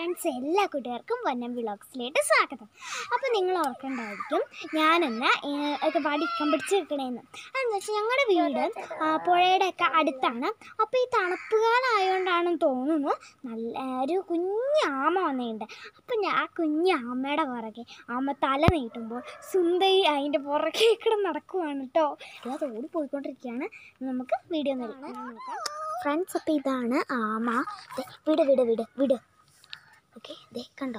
Friends എല്ലാ കൂട്ടുകാർക്കും വന്നം വിളോഗ്സിലേക്ക് സ്വാഗതം അപ്പോൾ നിങ്ങൾ ഓർക്കണ്ടായിരിക്കും ഞാനെന്ന് ഒക്കെ വടിക്കം പിടിച്ച് നിൽക്കണേന്ന് അതെന്ന് വെച്ചാൽ ഞങ്ങളുടെ വീട് ആ, പുഴയുടെ ഒക്കെ അടുത്താണ് അപ്പോൾ ഈ തണുപ്പ് കാലമായതുകൊണ്ടാണെന്ന് തോന്നുന്നു നല്ല ഒരു കുഞ്ഞ് ആമ വന്നിട്ടുണ്ട് അപ്പം ഞാൻ ആ കുഞ്ഞ് ആമയുടെ പുറകെ ആമ തല നീട്ടുമ്പോൾ സുന്ദരി അതിൻ്റെ പുറകെ കൂടെ നടക്കുവാണ് കേട്ടോ അത് ഓടി പോയിക്കൊണ്ടിരിക്കുകയാണ് നമുക്ക് വീഡിയോ നോക്കാം ഫ്രണ്ട്സ് അപ്പോൾ ഇതാണ് ആമ ദേ, വിട് വിട് വിട് വിട് ഓക്കെ ദേ കണ്ടോ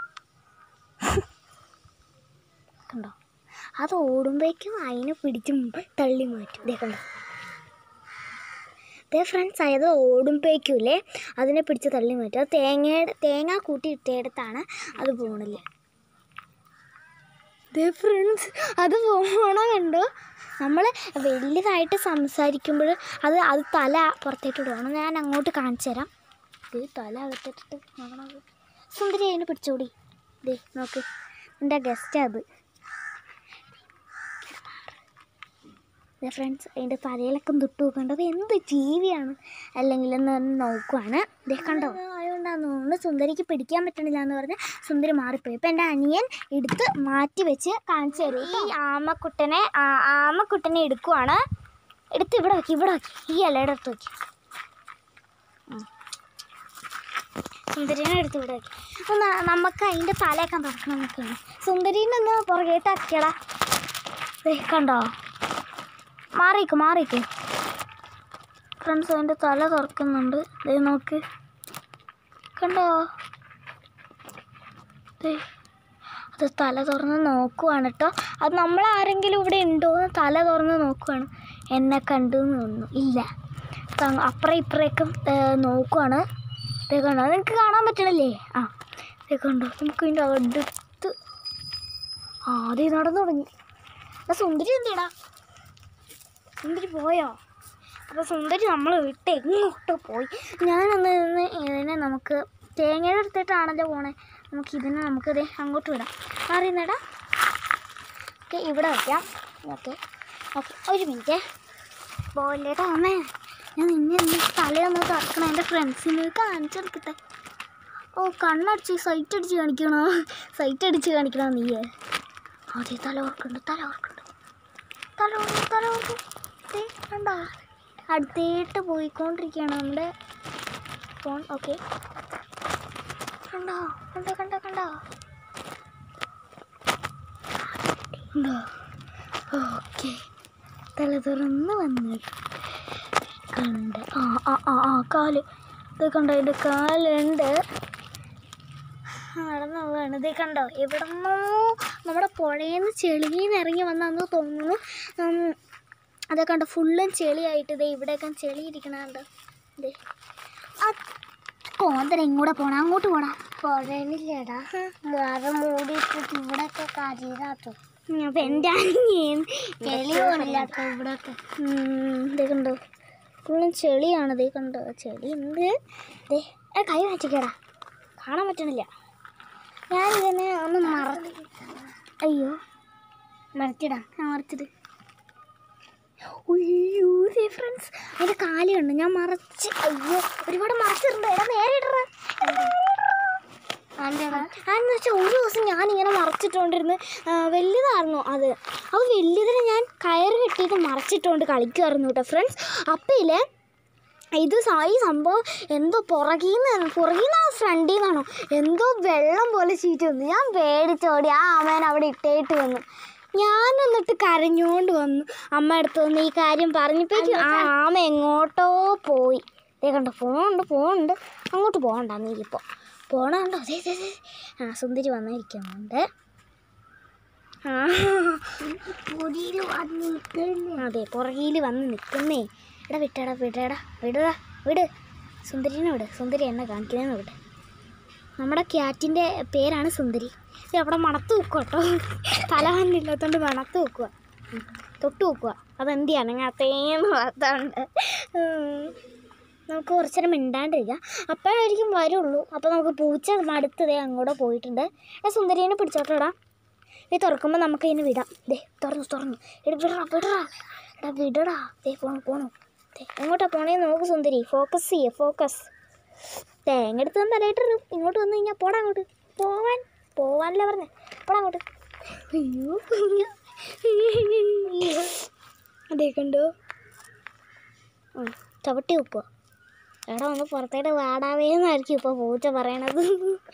കണ്ടോ അത് ഓടുമ്പോഴേക്കും അതിനെ പിടിച്ച് തള്ളി മാറ്റും ദേ കണ്ടോ ദേ ഫ്രണ്ട്സ് അതായത് ഓടുമ്പോഴേക്കുമില്ലേ അതിനെ പിടിച്ച് തള്ളി മാറ്റും അത് തേങ്ങയുടെ തേങ്ങ കൂട്ടി ഇട്ടയിടത്താണ് അത് പോണില്ലേ ദേ ഫ്രണ്ട്സ് അത് പോണ കണ്ടോ നമ്മൾ വലുതായിട്ട് സംസാരിക്കുമ്പോൾ അത് അത് തല പുറത്തേട്ട് ഇടുവാണ് ഞാൻ അങ്ങോട്ട് കാണിച്ചു തരാം ദേ തല അകത്തിട്ടിട്ട് നോക്കണത് സുന്ദരി അതിനെ പിടിച്ചോടി ദേ നോക്ക് എൻ്റെ ഗസ്റ്റ് അത് ദേ ഫ്രണ്ട്സ് അതിൻ്റെ തലയിലൊക്കെ തൊട്ട് നോക്കണ്ടത് എന്ത് ജീവിയാണ് അല്ലെങ്കിൽ എന്ന് പറഞ്ഞ് നോക്കുവാണ് ദേ കണ്ടോ ആയതുകൊണ്ടാന്ന് തോന്നുന്നു സുന്ദരിക്ക് പിടിക്കാൻ പറ്റണില്ല എന്ന് പറഞ്ഞ് സുന്ദരി മാറിപ്പോയി ഇപ്പം എൻ്റെ അനിയൻ എടുത്ത് മാറ്റി വെച്ച് കാണിച്ചു തരും ഈ ആമക്കുട്ടനെ ആ- ആമക്കുട്ടനെ എടുക്കുവാണ് എടുത്ത് ഇവിടെ വെക്കി ഇവിടെ വെക്കി ഈ ഇലയുടെ അടുത്ത് വെക്കി സുന്ദരീനെ എടുത്ത് ഇവിടെ വെക്കി അപ്പം ന- നമുക്ക് അതിൻ്റെ തലയൊക്കെ തുറക്കണം നോക്കണം സുന്ദരീനെ ഒന്ന് പുറകേട്ട് ആക്കിയടാ ദേ കണ്ടോ മാറിക്ക് മാറിക്ക് ഫ്രണ്ട്സ് അതിൻ്റെ തല തുറക്കുന്നുണ്ട് ദേ നോക്ക് കണ്ടോ ദേ അത് തല തുറന്ന് നോക്കുവാണ് കേട്ടോ അത് നമ്മൾ ആരെങ്കിലും ഇവിടെ ഉണ്ടോ എന്ന് തല തുറന്ന് നോക്കുവാണ് എന്നെ കണ്ടു എന്ന് തോന്നുന്നു ഇല്ല ത- അപ്പുറം ഇപ്പുറേക്കും ഏർ, നോക്കുവാണ് ദേ കണ്ടോ നിങ്ങൾക്ക് കാണാൻ പറ്റണില്ലേ ആ ദേ കണ്ടോ നമുക്ക് ഇതിൻ്റെ അടുത്ത് ആദ്യം നടന്നു തുടങ്ങി ആ സുന്ദരി എന്തിടാ സുന്ദരി പോയോ അപ്പോൾ സുന്ദരി നമ്മൾ വിട്ട് എങ്ങോട്ടോ പോയി ഞാനൊന്ന് നിന്ന് ഇതിനെ നമുക്ക് തേങ്ങയുടെ അടുത്തിട്ടാണല്ലോ പോണേ നമുക്ക് ഇതിനെ നമുക്ക് ഇതേ അങ്ങോട്ട് വിടാം അറിയുന്നടാ ഓക്കെ ഇവിടെ വയ്ക്കാം ഓക്കെ ഓക്കെ ഒരു മിനിറ്റ് പോലേട്ടാ അമ്മേ ഞാൻ നിന്നെ ഒന്ന് തലയൊന്ന് തുറക്കണം എൻ്റെ ഫ്രണ്ട്സിന് കാണിച്ചെടുക്കട്ടെ ഓ കണ്ണടിച്ച് സൈറ്റ് അടിച്ച് കാണിക്കണോ സൈറ്റ് അടിച്ച് കാണിക്കണോ നീയേ അതെ തല ഓർക്കുന്നുണ്ട് തല ഓർക്കുന്നുണ്ട് തല ഓർക്കും തല ഓർക്കും ദേ, കണ്ടോ അടുത്തേട്ട് പോയിക്കൊണ്ടിരിക്കുകയാണ് നമ്മുടെ ഫോൺ ഓക്കെ കണ്ടോ കണ്ടോ കണ്ടോ കണ്ടോ കണ്ടോ ഓക്കെ തല തുറന്ന് വന്നു കണ്ട് ആ ആ ആ ആ കാല് ഇത് കണ്ടോ ഇതിൻ്റെ കാലുണ്ട് നടന്നു പോവാണ് ഇത് കണ്ടോ എവിടെന്നോ നമ്മുടെ പുഴയിൽ നിന്ന് ചെളിയിൽ നിന്ന് ഇറങ്ങി വന്നു തോന്നുന്നു ഉം, അതൊക്കെ കണ്ടോ ഫുള്ളും ചെളിയായിട്ട് ഇതേ ഇവിടെയൊക്കെ ചെളി ഇരിക്കണുണ്ട് ഇതേ ആ കോന്തര ഇങ്ങോട്ട് പോണം അങ്ങോട്ട് പോടാ പുഴയിലില്ലടാ മരം മൂടിയിട്ടിട്ട് ഇവിടെയൊക്കെ കരിയിലാട്ടോ അപ്പം എൻ്റെ അനിയൻ ചെളി പോണില്ലാട്ടോ ഇവിടെയൊക്കെ ഉം, ദേ കണ്ടോ ഫുള്ളും ചെളിയാണ് ദേ കണ്ടോ ചെളി ഉണ്ട് ദേ ഏ, കൈ മാറ്റിക്കടാ കാണാൻ പറ്റണില്ല ഞാനിതിനെ ഒന്ന് മറ അയ്യോ മരത്തിടാം ഞാൻ മറച്ചിട്ട് അയ്യോ ദേ ഫ്രണ്ട്സ് അതിൻ്റെ കാല് കണ്ടു ഞാൻ മറച്ച് അയ്യോ ഒരുപാട് മറച്ചിട്ടുണ്ട് എടാ നേരെ ഇടറ അതെന്ന് വെച്ചാൽ ഒരു ദിവസം ഞാൻ ഇങ്ങനെ മറച്ചിട്ടുകൊണ്ടിരുന്ന് ആ, വലുതായിരുന്നു അത് അത് വലിയതിന് ഞാൻ കയറ് കെട്ടിയിട്ട് മറച്ചിട്ടുകൊണ്ട് കളിക്കുമായിരുന്നു കേട്ടോ ഫ്രണ്ട്സ് അപ്പം ഇല്ലേ ഇത് സ- ഈ സംഭവം എന്തോ പുറകീന്ന് പുറകീന്ന് ഫ്രണ്ടിൽ നിന്നാണോ എന്തോ വെള്ളം പോലെ ചീറ്റ് വന്നു ഞാൻ പേടിച്ചോടി ആ അമ്മേനെ അവിടെ ഇട്ടേട്ട് വന്നു ഞാൻ എന്നിട്ട് കരഞ്ഞുകൊണ്ട് വന്നു അമ്മ അടുത്ത് വന്ന് ഈ കാര്യം പറഞ്ഞപ്പോഴേക്കും ആ ആമ എങ്ങോട്ടോ പോയി ദേ കണ്ടോ ഫോണുണ്ട് ഫോണുണ്ട് അങ്ങോട്ട് പോകണ്ട നീ ഇപ്പോൾ പോണുണ്ടോ അതെ അതെ അതെ ആ സുന്ദരി വന്നിരിക്കുന്നുണ്ട് ആ പൊടിയിൽ വന്ന് നിൽക്കല്ലേ അതെ പുറകിൽ വന്ന് നിൽക്കുന്നേ എടാ വിട്ടടാ വിടടാ വിടടാ വിട് സുന്ദരിനെ വിട് സുന്ദരി എന്നെ കാണിക്കുന്നതെന്ന് വിട് നമ്മുടെ ക്യാറ്റിൻ്റെ പേരാണ് സുന്ദരി ഇത് അവിടെ മണത്ത് വെക്കുക കേട്ടോ തലവന്നില്ലാത്തതുകൊണ്ട് മണത്ത് വെക്കുക ഉം. തൊട്ട് വെക്കുക അതെന്തിയാണ് അങ്ങനത്തേന്ന് ഭാഗത്തുണ്ട് നമുക്ക് കുറച്ച് നേരം മിണ്ടാണ്ടിരിക്കാം അപ്പോഴായിരിക്കും വരുള്ളൂ അപ്പോൾ നമുക്ക് പൂച്ച മടുത്തതേ അങ്ങോട്ട് പോയിട്ടുണ്ട് ആ സുന്ദരീനെ പിടിച്ചോട്ടോടാ ഇത് തുറക്കുമ്പോൾ നമുക്ക് ഇതിന് വിടാം ദേ തുറന്നു തുറന്നു എടി വിടറാ വിടറാ എടാ വിടടാ ദേ പോണു പോണു ദേ എങ്ങോട്ടാ പോണേ നോക്ക് സുന്ദരി ഫോക്കസ് ചെയ്യേ ഫോക്കസ് തേങ്ങ എടുത്ത് തലയിട്ടിടും ഇങ്ങോട്ട് വന്നു കഴിഞ്ഞാൽ പോടാ അങ്ങോട്ട് പോവാൻ പോവാനല്ലേ പറഞ്ഞേ പോടാ അങ്ങോട്ട് അയ്യോ അതേ കണ്ടോ ഉം, ചവിട്ടി ഉപ്പോ എടാ ഒന്ന് പുറത്തേട്ട് വാടാവേന്നായിരിക്കും ഇപ്പോൾ പൂച്ച പറയണത്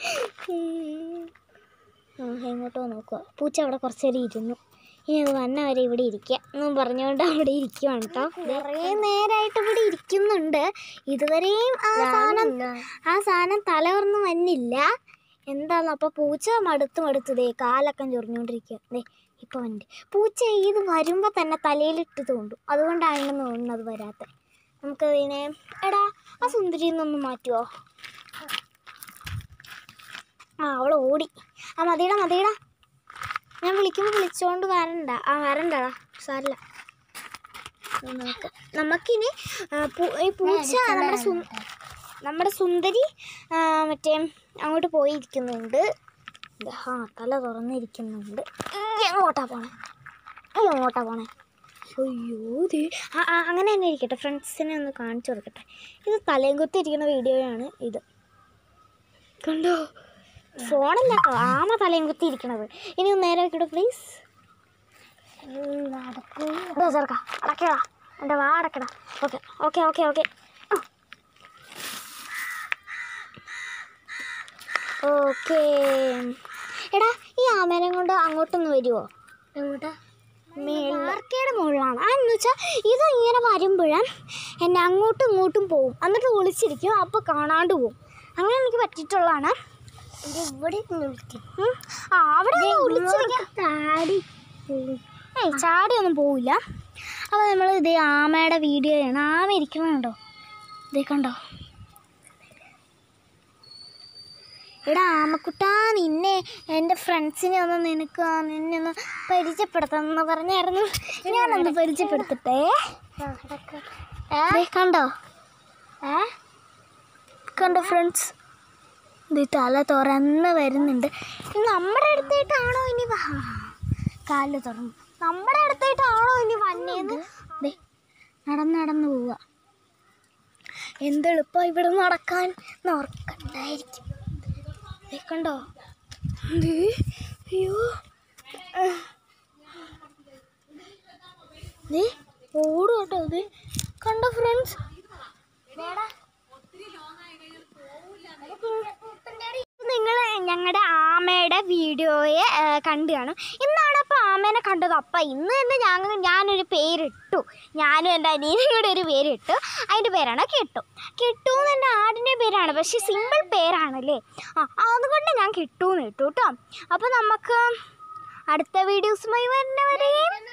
ആ എങ്ങോട്ടോ നോക്കുക പൂച്ച അവിടെ കുറച്ച് നേരം ഇരുന്നു ഇനി അത് വന്ന വരെ ഇവിടെ ഇരിക്കുക എന്നും പറഞ്ഞുകൊണ്ട് അവിടെ ഇരിക്കുവാണ് കേട്ടോ കുറേ നേരമായിട്ട് ഇവിടെ ഇരിക്കുന്നുണ്ട് ഇതുവരെയും ആ സാധനം ആ സാധനം തലവർന്ന് വന്നില്ല എന്താന്ന് അപ്പോൾ പൂച്ച മടുത്ത് മടുത്ത് ദേ കാലൊക്കെ ചൊറിഞ്ഞുകൊണ്ടിരിക്കുക ദേ ഇപ്പോൾ വണ്ടി പൂച്ച ഇത് വരുമ്പോൾ തന്നെ തലയിലിട്ട് തോണ്ടും അതുകൊണ്ടാണെന്ന് തോന്നുന്നത് വരാത്ത നമുക്കതിനെ എടാ ആ സുന്ദരി ഒന്നൊന്ന് മാറ്റുമോ ആ അവൾ ഓടി ആ മതിയടാ മതിയടാ ഞാൻ വിളിക്കുമ്പോൾ വിളിച്ചോണ്ട് വരണ്ട ആ വരണ്ടടാ സാരില്ല ഇത് നോക്ക്. നമുക്കിനി ആ, പൂ- ഈ പൂച്ച നമ്മുടെ സു നമ്മുടെ സുന്ദരി ആ, മറ്റേ അങ്ങോട്ട് പോയിരിക്കുന്നുണ്ട് ഇത് ആ തല തുറന്നിരിക്കുന്നുണ്ട് ഈ എങ്ങോട്ടാ പോണേ ഈ എങ്ങോട്ടാ പോണേ അയ്യോ ദേ ആ ആ, അങ്ങനെ തന്നെ ഇരിക്കട്ടെ ഫ്രണ്ട്സിനെ ഒന്ന് കാണിച്ചു കൊടുക്കട്ടെ ഇത് തലയും കുത്തി ഇരിക്കുന്ന വീഡിയോയാണ് ഇത് കണ്ടോ ഫോണല്ല ആമ തലയും കുത്തി ഇരിക്കണത് ഇനി ഒന്ന് നേരെ വെക്കടോ പ്ലീസ് ഇതാ ചെറുക്ക അടക്കടാ എൻ്റെ വാ അടക്കടാ okay okay okay okay okay എടാ ഈ ആമേനെ കൊണ്ട് അങ്ങോട്ടൊന്ന് വരുമോ എവിടെ മേൽവാർക്കയുടെ മുകളിലാണ് ആ എന്ന് വെച്ചാൽ ഇത് ഇങ്ങനെ വരുമ്പോഴേ എന്നെ അങ്ങോട്ടും ഇങ്ങോട്ടും പോവും എന്നിട്ട് ഒളിച്ചിരിക്കും അപ്പോൾ കാണാണ്ട് പോവും അങ്ങനെ എനിക്ക് പറ്റിയിട്ടുള്ളതാണ് ഇത് ഇവിടെ വിളിക്കും ഉം. ആ അവിടെ നിന്ന് ഒളിച്ചിരിക്കാം താടി ഏയ് ചാടിയൊന്നും പോവില്ല അപ്പോൾ നമ്മൾ ഇത് ആമയുടെ വീഡിയോയാണ് ആമ ഇരിക്കുന്നുണ്ടോ ഇതേ കണ്ടോ എടാ ആമക്കുട്ടാ നിന്നെ എൻ്റെ ഫ്രണ്ട്സിനെ ഒന്ന് നിനക്ക് ആ നിന്നെ ഒന്ന് പരിചയപ്പെടുത്താമെന്ന് പറഞ്ഞായിരുന്നു ഞാനൊന്ന് പരിചയപ്പെടുത്തട്ടെ ദേ കണ്ടോ ഏ കണ്ടോ ഫ്രണ്ട്സ് ഇത് തല തുറന്ന് വരുന്നുണ്ട് ഇത് നമ്മുടെ അടുത്തായിട്ടാണോ ഇനി വ- ആ, കാല് തുറന്നു നമ്മുടെ അടുത്തായിട്ടാണോ ഇനി വന്നേന്ന് ദേ നടന്ന് നടന്ന് പോവുക എന്തെളുപ്പം ഇവിടെ നടക്കാൻ നോർക്കണ്ടായിരിക്കും ദേ കണ്ടോ ദേ, അയ്യോ ദേ ഓടും കേട്ടോ ഇത് കണ്ടോ ഫ്രണ്ട്സ് നിങ്ങൾ ഞങ്ങളുടെ ആമയുടെ വീഡിയോയെ ആ, കണ്ടു കാണും ഇന്നാണ് അപ്പോൾ ആമേനെ കണ്ടത് അപ്പം ഇന്ന് തന്നെ ഞങ്ങൾ ഞാനൊരു പേരിട്ടു ഞാനും എൻ്റെ അനിയനും കൂടെ ഒരു പേരിട്ടു അതിൻ്റെ പേരാണ് കിട്ടു കിട്ടു എന്ന് എൻ്റെ ആടിൻ്റെ പേരാണ് പക്ഷേ സിമ്പിൾ പേരാണല്ലേ ആ അതുകൊണ്ട് ഞാൻ കിട്ടു എന്ന് ഇട്ടു കേട്ടോ അപ്പോൾ നമുക്ക് അടുത്ത വീഡിയോസുമായി വരുന്നവരെയും